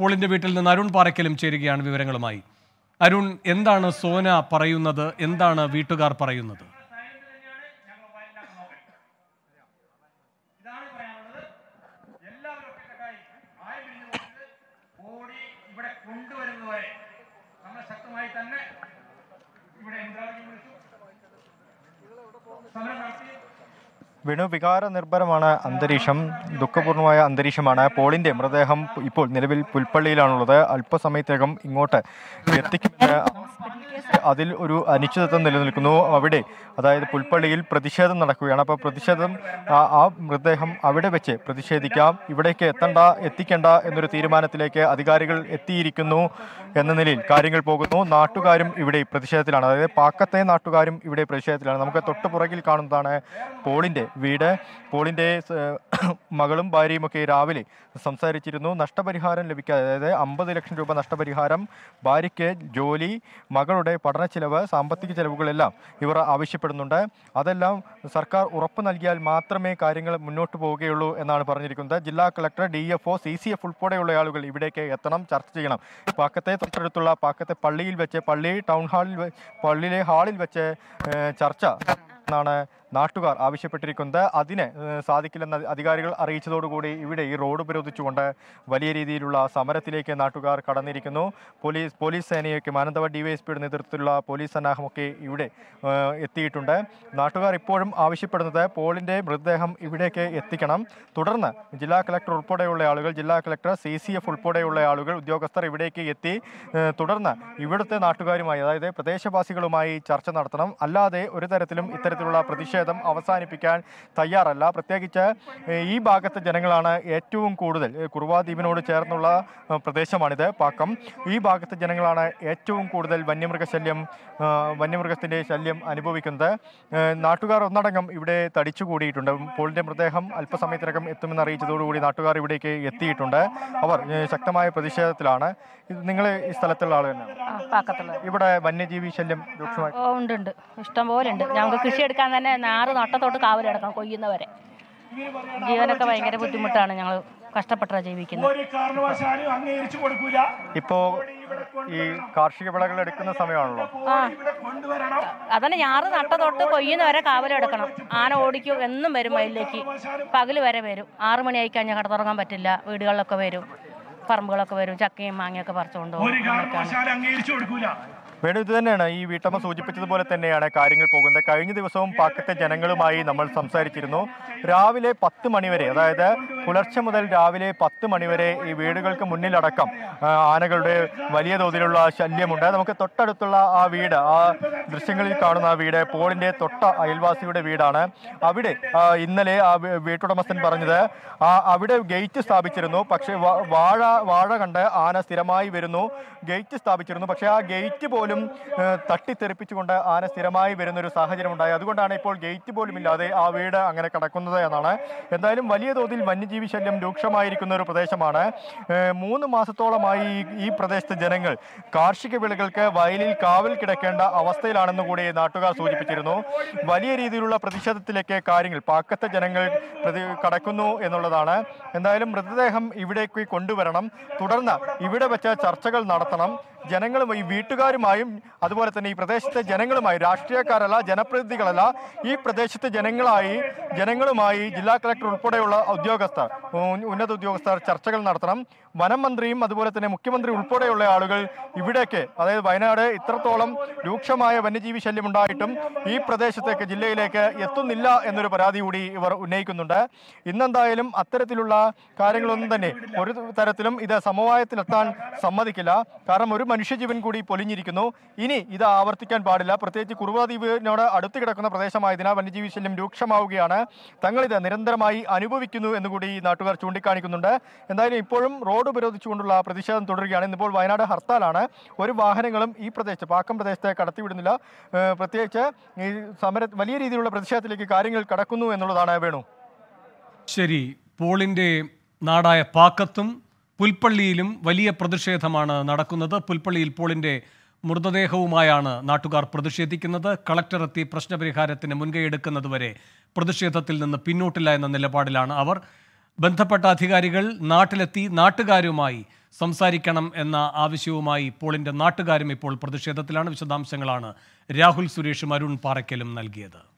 പോളിന്റെ വീട്ടിൽ നിന്ന് അരുൺ പാറയ്ക്കലും ചേരുകയാണ് വിവരങ്ങളുമായി അരുൺ എന്താണ് സോന പറയുന്നത് എന്താണ് വീട്ടുകാർ പറയുന്നത് ഇതാണ് പറയാനുള്ളത് എല്ലാവരും ഒറ്റക്കെട്ടായി ആരും പിരിഞ്ഞു പോകരുത് ഓടി ഇവിടെ കൊണ്ടുവരുന്നവരെ നമ്മൾ ശക്തമായി തന്നെ ഇവിടെ ഇന്ദ്രാവതി വിളിച്ചു സമരം നടത്തി വേണു വികാര നിർഭരമാണ് അന്തരീക്ഷം ദുഃഖപൂർണമായ അന്തരീക്ഷമാണ് പോളിന്റെ മൃതദേഹം ഇപ്പോൾ നിലവിൽ പുൽപ്പള്ളിയിലാണുള്ളത് അല്പസമയത്തിനകം ഇങ്ങോട്ട് എത്തിക്കുമെന്ന് അതിൽ ഒരു അനിശ്ചിതത്വം നിലനിൽക്കുന്നു അവിടെ അതായത് പുൽപ്പള്ളിയിൽ പ്രതിഷേധം നടക്കുകയാണ് അപ്പോൾ പ്രതിഷേധം ആ- ആ മൃതദേഹം അവിടെ വെച്ച് പ്രതിഷേധിക്കാം ഇവിടേക്ക് എത്തണ്ട എത്തിക്കേണ്ട എന്നൊരു തീരുമാനത്തിലേക്ക് അധികാരികൾ എത്തിയിരിക്കുന്നു എന്ന നിലയിൽ കാര്യങ്ങൾ പോകുന്നു നാട്ടുകാരും ഇവിടെ പ്രതിഷേധത്തിലാണ് അതായത് പാക്കത്തെ നാട്ടുകാരും ഇവിടെ പ്രതിഷേധത്തിലാണ് നമുക്ക് തൊട്ട് പുറകിൽ കാണുന്നതാണ് പോളിൻ്റെ വീട് പോളിൻ്റെ സ- മകളും ഭാര്യയും ഒക്കെ രാവിലെ സംസാരിച്ചിരുന്നു നഷ്ടപരിഹാരം ലഭിക്കാതെ അതായത് അമ്പത് ലക്ഷം രൂപ നഷ്ടപരിഹാരം ഭാര്യയ്ക്ക് ജോലി മകളുടെ പഠന ചിലവ് സാമ്പത്തിക ചെലവുകളെല്ലാം ഇവർ ആവശ്യപ്പെടുന്നുണ്ട് അതെല്ലാം സർക്കാർ ഉറപ്പ് നൽകിയാൽ മാത്രമേ കാര്യങ്ങൾ മുന്നോട്ട് പോവുകയുള്ളൂ എന്നാണ് പറഞ്ഞിരിക്കുന്നത് ജില്ലാ collector D F O C C F ഉൾപ്പെടെയുള്ള ആളുകൾ ഇവിടേക്ക് എത്തണം ചർച്ച ചെയ്യണം പാക്കത്തെ തൊട്ടടുത്തുള്ള പാക്കത്തെ പള്ളിയിൽ വെച്ച് പള്ളി ടൗൺ ഹാളിൽ വെ- പള്ളിയിലെ ഹാളിൽ വെച്ച് ഏഹ്, ചർച്ച എന്നാണ് നാട്ടുകാർ ആവശ്യപ്പെട്ടിരിക്കുന്നത് അതിന് ഏഹ്, സാധിക്കില്ലെന്ന് അധികാരികൾ അറിയിച്ചതോടുകൂടി ഇവിടെ ഈ റോഡ് ഉപരോധിച്ചുകൊണ്ട് വലിയ രീതിയിലുള്ള സമരത്തിലേക്ക് നാട്ടുകാർ കടന്നിരിക്കുന്നു പോലീസ് പോലീസ് സേനയൊക്കെ മാനന്തവാടി ഡിവൈഎസ്പിയുടെ നേതൃത്വത്തിലുള്ള പോലീസ് സന്നാഹമൊക്കെ ഇവിടെ ഏഹ്, എത്തിയിട്ടുണ്ട് നാട്ടുകാർ ഇപ്പോഴും ആവശ്യപ്പെടുന്നത് പോളിൻ്റെ മൃതദേഹം ഇവിടേക്ക് എത്തിക്കണം തുടർന്ന് ജില്ലാ കളക്ടർ ഉൾപ്പെടെയുള്ള ആളുകൾ ജില്ലാ കളക്ടർ സി സി എഫ് ഉൾപ്പെടെയുള്ള ആളുകൾ ഉദ്യോഗസ്ഥർ ഇവിടേക്ക് എത്തി ഏഹ്, തുടർന്ന് ഇവിടുത്തെ നാട്ടുകാരുമായി അതായത് പ്രദേശവാസികളുമായി ചർച്ച നടത്തണം അല്ലാതെ ഒരു തരത്തിലും ഇത്തരത്തിലുള്ള പ്രതിഷേധം അവസാനിപ്പിക്കാൻ തയ്യാറല്ല പ്രത്യേകിച്ച് ഏഹ്, ഈ ഭാഗത്തെ ജനങ്ങളാണ് ഏറ്റവും കൂടുതൽ ഏഹ്, കുറുവാ ദ്വീപിനോട് ചേർന്നുള്ള ഏഹ്, പ്രദേശമാണിത് പാക്കം ഈ ഭാഗത്തെ ജനങ്ങളാണ് ഏറ്റവും കൂടുതൽ വന്യമൃഗശല്യം ഏഹ്, വന്യമൃഗത്തിൻ്റെ ശല്യം അനുഭവിക്കുന്നത് ഏഹ്, നാട്ടുകാർ ഒന്നടങ്കം ഇവിടെ തടിച്ചുകൂടിയിട്ടുണ്ട് പോളിൻ്റെ മൃതദേഹം അല്പസമയത്തിനകം എത്തുമെന്ന് അറിയിച്ചതോടുകൂടി നാട്ടുകാർ ഇവിടേക്ക് എത്തിയിട്ടുണ്ട് അവർ ഏഹ്, ശക്തമായ പ്രതിഷേധത്തിലാണ് ഇത് നിങ്ങൾ ഈ സ്ഥലത്തുള്ള ആൾ തന്നെയാണ് ആ, പാക്കത്തുള്ളത് ഇവിടെ വന്യജീവി ശല്യം രൂക്ഷമായി ഓ ഉണ്ട് ഉണ്ട് ഇഷ്ടം പോലെ ഉണ്ട് ഞങ്ങൾക്ക് കൃഷി എടുക്കാൻ തന്നെ നാറ് നട്ടത്തോട്ട് കാവൽ കിടക്കണം കൊയ്യുന്നവരെ ജീവനൊക്കെ ഭയങ്കര ബുദ്ധിമുട്ടാണ് ഞങ്ങൾ കഷ്ടപ്പെട്ടാണ് ജീവിക്കുന്നത് ഒരു കാരണവശാലും അംഗീകരിച്ചു കൊടുക്കൂല ഇപ്പോ ഈ കാർഷിക വിളകൾ എടുക്കുന്ന സമയമാണല്ലോ ആ ഇവിടെ കൊണ്ടുവരണം അതന്നെ ഞാറ് നട്ടതൊട്ട് കൊയ്യുന്നവരെ കാവൽ കിടക്കണം ആന ഓടിക്കും എന്നും വരും വയലിലേക്ക് പകല് വരെ വരും ആറ് മണിയായി കഴിഞ്ഞാൽ കടത്തുറങ്ങാൻ പറ്റില്ല വീടുകളിലൊക്കെ വരും പറമ്പുകളൊക്കെ വരും ചക്കയും മാങ്ങയൊക്കെ പറിച്ചുകൊണ്ട് പോകും ഒരു അങ്ങനെയൊക്കെയാണ് കാരണവശാലും അംഗീകരിച്ചു കൊടുക്കൂല വേണു ഇത് തന്നെയാണ് ഈ വീട്ടമ്മ സൂചിപ്പിച്ചതുപോലെ തന്നെയാണ് കാര്യങ്ങൾ പോകുന്നത് കഴിഞ്ഞ ദിവസവും പാക്കത്തെ ജനങ്ങളുമായി നമ്മൾ സംസാരിച്ചിരുന്നു രാവിലെ പത്ത് മണിവരെ അതായത് പുലർച്ചെ മുതൽ രാവിലെ പത്ത് മണിവരെ ഈ വീടുകൾക്ക് മുന്നിലടക്കം ആ, ആനകളുടെ വലിയ തോതിലുള്ള ശല്യമുണ്ട് നമുക്ക് തൊട്ടടുത്തുള്ള ആ വീട് ആ ദൃശ്യങ്ങളിൽ കാണുന്ന ആ വീട് പോളിന്റെ തൊട്ട അയൽവാസിയുടെ വീടാണ് അവിടെ ആ, ഇന്നലെ ആ വീ- വീട്ടുടമസ്ഥൻ പറഞ്ഞത് ആ അവിടെ ഗേറ്റ് സ്ഥാപിച്ചിരുന്നു പക്ഷേ വാ- വാഴ വാഴ കണ്ട് ആന സ്ഥിരമായി വരുന്നു ഗേറ്റ് സ്ഥാപിച്ചിരുന്നു പക്ഷേ ആ ഗേറ്റ് പോലും ഏഹ്, തട്ടിത്തെറിപ്പിച്ചുകൊണ്ട് ആന സ്ഥിരമായി വരുന്ന ഒരു സാഹചര്യം ഉണ്ടായി അതുകൊണ്ടാണ് ഇപ്പോൾ ഗേറ്റ് പോലും ഇല്ലാതെ ആ വീട് അങ്ങനെ കിടക്കുന്നത് എന്നാണ് എന്തായാലും വലിയ തോതിൽ വന്യജീവി ശല്യം രൂക്ഷമായിരിക്കുന്ന ഒരു പ്രദേശമാണ് ഏഹ്, മൂന്ന് മാസത്തോളമായി ഈ- ഈ പ്രദേശത്തെ ജനങ്ങൾ കാർഷിക വിളകൾക്ക് വയലിൽ കാവൽ കിടക്കേണ്ട അവസ്ഥയിലാണെന്ന് കൂടി നാട്ടുകാർ സൂചിപ്പിച്ചിരുന്നു വലിയ രീതിയിലുള്ള പ്രതിഷേധത്തിലേക്ക് കാര്യങ്ങൾ പാക്കത്തെ ജനങ്ങൾ പ്രതി കടക്കുന്നു എന്നുള്ളതാണ് എന്തായാലും മൃതദേഹം ഇവിടേക്ക് കൊണ്ടുവരണം തുടർന്ന് ഇവിടെ വെച്ച് ചർച്ചകൾ നടത്തണം ജനങ്ങളും ഈ വീട്ടുകാരുമായും അതുപോലെ തന്നെ ഈ പ്രദേശത്തെ ജനങ്ങളുമായി രാഷ്ട്രീയക്കാരല്ല ജനപ്രതിനിധികളല്ല ഈ പ്രദേശത്തെ ജനങ്ങളായി ജനങ്ങളുമായി ജില്ലാ കളക്ടർ ഉൾപ്പെടെയുള്ള ഉദ്യോഗസ്ഥർ ഉ- ഉന്നത ഉദ്യോഗസ്ഥർ ചർച്ചകൾ നടത്തണം വനം മന്ത്രിയും അതുപോലെ തന്നെ മുഖ്യമന്ത്രി ഉൾപ്പെടെയുള്ള ആളുകൾ ഇവിടേക്ക് അതായത് വയനാട് ഇത്രത്തോളം രൂക്ഷമായ വന്യജീവി ശല്യം ഉണ്ടായിട്ടും ഈ പ്രദേശത്തേക്ക് ജില്ലയിലേക്ക് എത്തുന്നില്ല എന്നൊരു പരാതി കൂടി ഇവർ ഉന്നയിക്കുന്നുണ്ട് ഇന്നെന്തായാലും അത്തരത്തിലുള്ള കാര്യങ്ങളൊന്നും തന്നെ ഒരു തരത്തിലും ഇത് സമവായത്തിലെത്താൻ സമ്മതിക്കില്ല കാരണം ഒരു മനുഷ്യജീവൻ കൂടി പൊലിഞ്ഞിരിക്കുന്നു ഇനി ഇത് ആവർത്തിക്കാൻ പാടില്ല പ്രത്യേകിച്ച് കുറുവാദ്വീപിനോട് അടുത്ത് കിടക്കുന്ന പ്രദേശമായതിനാൽ വന്യജീവി ശല്യം രൂക്ഷമാവുകയാണ് തങ്ങളിത് നിരന്തരമായി അനുഭവിക്കുന്നു എന്നുകൂടി ഈ നാട്ടുകാർ ചൂണ്ടിക്കാണിക്കുന്നുണ്ട് എന്തായാലും ഇപ്പോഴും റോഡ് ഉപരോധിച്ചുകൊണ്ടുള്ള പ്രതിഷേധം തുടരുകയാണ് ഇന്നിപ്പോൾ വയനാട് ഹർത്താലാണ് ഒരു വാഹനങ്ങളും ഈ പ്രദേശത്ത് പാക്കം പ്രദേശത്തെ കടത്തിവിടുന്നില്ല ഏഹ് പ്രത്യേകിച്ച് ഈ സമര വലിയ രീതിയിലുള്ള പ്രതിഷേധത്തിലേക്ക് കാര്യങ്ങൾ കടക്കുന്നു എന്നുള്ളതാണ് വേണു ശരി പോളിന്റെ നാടായ പാക്കത്തും പുൽപ്പള്ളിയിലും വലിയ പ്രതിഷേധമാണ് നടക്കുന്നത് പുൽപ്പള്ളിയിൽ പോളിന്റെ മൃതദേഹവുമായാണ് നാട്ടുകാർ പ്രതിഷേധിക്കുന്നത് കളക്ടർ എത്തി പ്രശ്നപരിഹാരത്തിന് മുൻകൈയെടുക്കുന്നതുവരെ പ്രതിഷേധത്തിൽ നിന്ന് പിന്നോട്ടില്ല എന്ന നിലപാടിലാണ് അവർ ബന്ധപ്പെട്ട അധികാരികൾ നാട്ടിലെത്തി നാട്ടുകാരുമായി സംസാരിക്കണം എന്ന ആവശ്യവുമായി പോളിന്റെ നാട്ടുകാരും ഇപ്പോൾ പ്രതിഷേധത്തിലാണ് വിശദാംശങ്ങളാണ് രാഹുൽ സുരേഷും അരുൺ പാറയ്ക്കലും നൽകിയത്